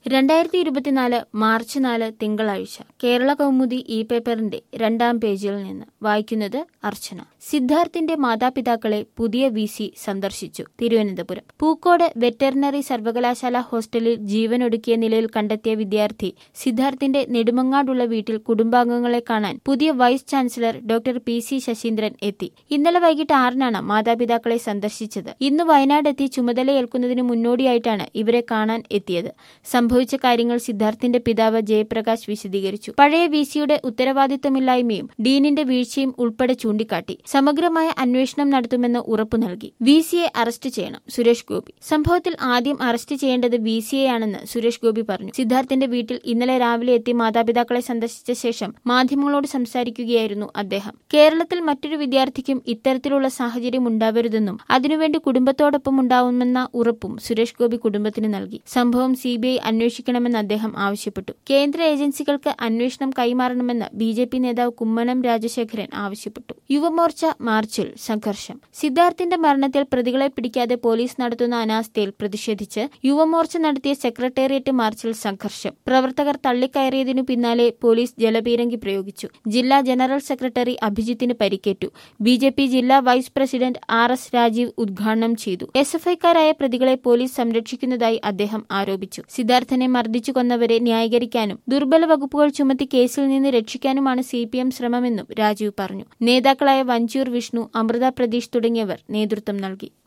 രണ്ടായിരത്തി ഇരുപത്തിനാല് മാർച്ച് നാല് തിങ്കളാഴ്ച കേരള കൗമുദി ഇ പേപ്പറിന്റെ രണ്ടാം പേജിൽ നിന്ന് വായിക്കുന്നത് അർച്ചന സിദ്ധാർത്ഥിന്റെ മാതാപിതാക്കളെ പുതിയ വി സി സന്ദർശിച്ചു തിരുവനന്തപുരം പൂക്കോട് വെറ്ററിനറി സർവകലാശാല ഹോസ്റ്റലിൽ ജീവനൊടുക്കിയ നിലയിൽ കണ്ടെത്തിയ വിദ്യാർത്ഥി സിദ്ധാർത്ഥിന്റെ നെടുമങ്ങാടുള്ള വീട്ടിൽ കുടുംബാംഗങ്ങളെ കാണാൻ പുതിയ vice chancellor doctor P C Saseendran എത്തി ഇന്നലെ വൈകിട്ട് ആറിനാണ് മാതാപിതാക്കളെ സന്ദർശിച്ചത് ഇന്ന് വയനാടെത്തി ചുമതലയേൽക്കുന്നതിന് മുന്നോടിയായിട്ടാണ് ഇവരെ കാണാൻ എത്തിയത് സംഭവിച്ച കാര്യങ്ങൾ സിദ്ധാർത്ഥിന്റെ പിതാവ് ജയപ്രകാശ് വിശദീകരിച്ചു പഴയ വി സിയുടെ ഉത്തരവാദിത്തമില്ലായ്മയും ഡീനിന്റെ വീഴ്ചയും ഉൾപ്പെടെ ചൂണ്ടിക്കാട്ടി സമഗ്രമായ അന്വേഷണം നടത്തുമെന്ന് ഉറപ്പു നൽകി വി സിയെ അറസ്റ്റ് ചെയ്യണം സുരേഷ് ഗോപി സംഭവത്തിൽ ആദ്യം അറസ്റ്റ് ചെയ്യേണ്ടത് വി സിയെ ആണെന്ന് സുരേഷ് ഗോപി പറഞ്ഞു സിദ്ധാർത്ഥിന്റെ വീട്ടിൽ ഇന്നലെ രാവിലെ എത്തി മാതാപിതാക്കളെ സന്ദർശിച്ച ശേഷം മാധ്യമങ്ങളോട് സംസാരിക്കുകയായിരുന്നു അദ്ദേഹം കേരളത്തിൽ മറ്റൊരു വിദ്യാർത്ഥിക്കും ഇത്തരത്തിലുള്ള സാഹചര്യം ഉണ്ടാവരുതെന്നും അതിനുവേണ്ടി കുടുംബത്തോടൊപ്പം ഉണ്ടാവുമെന്ന ഉറപ്പും സുരേഷ് ഗോപി കുടുംബത്തിന് നൽകി സംഭവം സിബിഐ അന്വേഷിക്കണമെന്ന് അദ്ദേഹം ആവശ്യപ്പെട്ടു കേന്ദ്ര ഏജൻസികൾക്ക് അന്വേഷണം കൈമാറണമെന്ന് ബി ജെ പി നേതാവ് കുമ്മനം രാജശേഖരൻ ആവശ്യപ്പെട്ടു യുവമോർച്ച മാർച്ചിൽ സംഘർഷം സിദ്ധാർത്ഥിന്റെ മരണത്തിൽ പ്രതികളെ പിടിക്കാതെ പോലീസ് നടത്തുന്ന അനാസ്ഥയിൽ പ്രതിഷേധിച്ച് യുവമോർച്ച നടത്തിയ സെക്രട്ടേറിയറ്റ് മാർച്ചിൽ സംഘർഷം പ്രവർത്തകർ തള്ളിക്കയറിയതിനു പിന്നാലെ പോലീസ് ജലപീരങ്കി പ്രയോഗിച്ചു ജില്ലാ ജനറൽ സെക്രട്ടറി അഭിജിത്തിന് പരിക്കേറ്റു ബി ജെ പി ജില്ലാ വൈസ് പ്രസിഡന്റ് ആർ എസ് രാജീവ് ഉദ്ഘാടനം ചെയ്തു എസ് എഫ് ഐക്കാരായ പ്രതികളെ പോലീസ് സംരക്ഷിക്കുന്നതായി അദ്ദേഹം ആരോപിച്ചു സിദ്ധാർത്ഥനെ മർദ്ദിച്ചു കൊന്നവരെ ന്യായീകരിക്കാനും ദുർബല വകുപ്പുകൾ ചുമത്തി കേസിൽ നിന്ന് രക്ഷിക്കാനുമാണ് സി പി എം ശ്രമമെന്നും രാജീവ് പറഞ്ഞു നേതാക്കളായ വഞ്ചൂർ വിഷ്ണു അമൃത പ്രതീഷ് തുടങ്ങിയവർ നേതൃത്വം നൽകി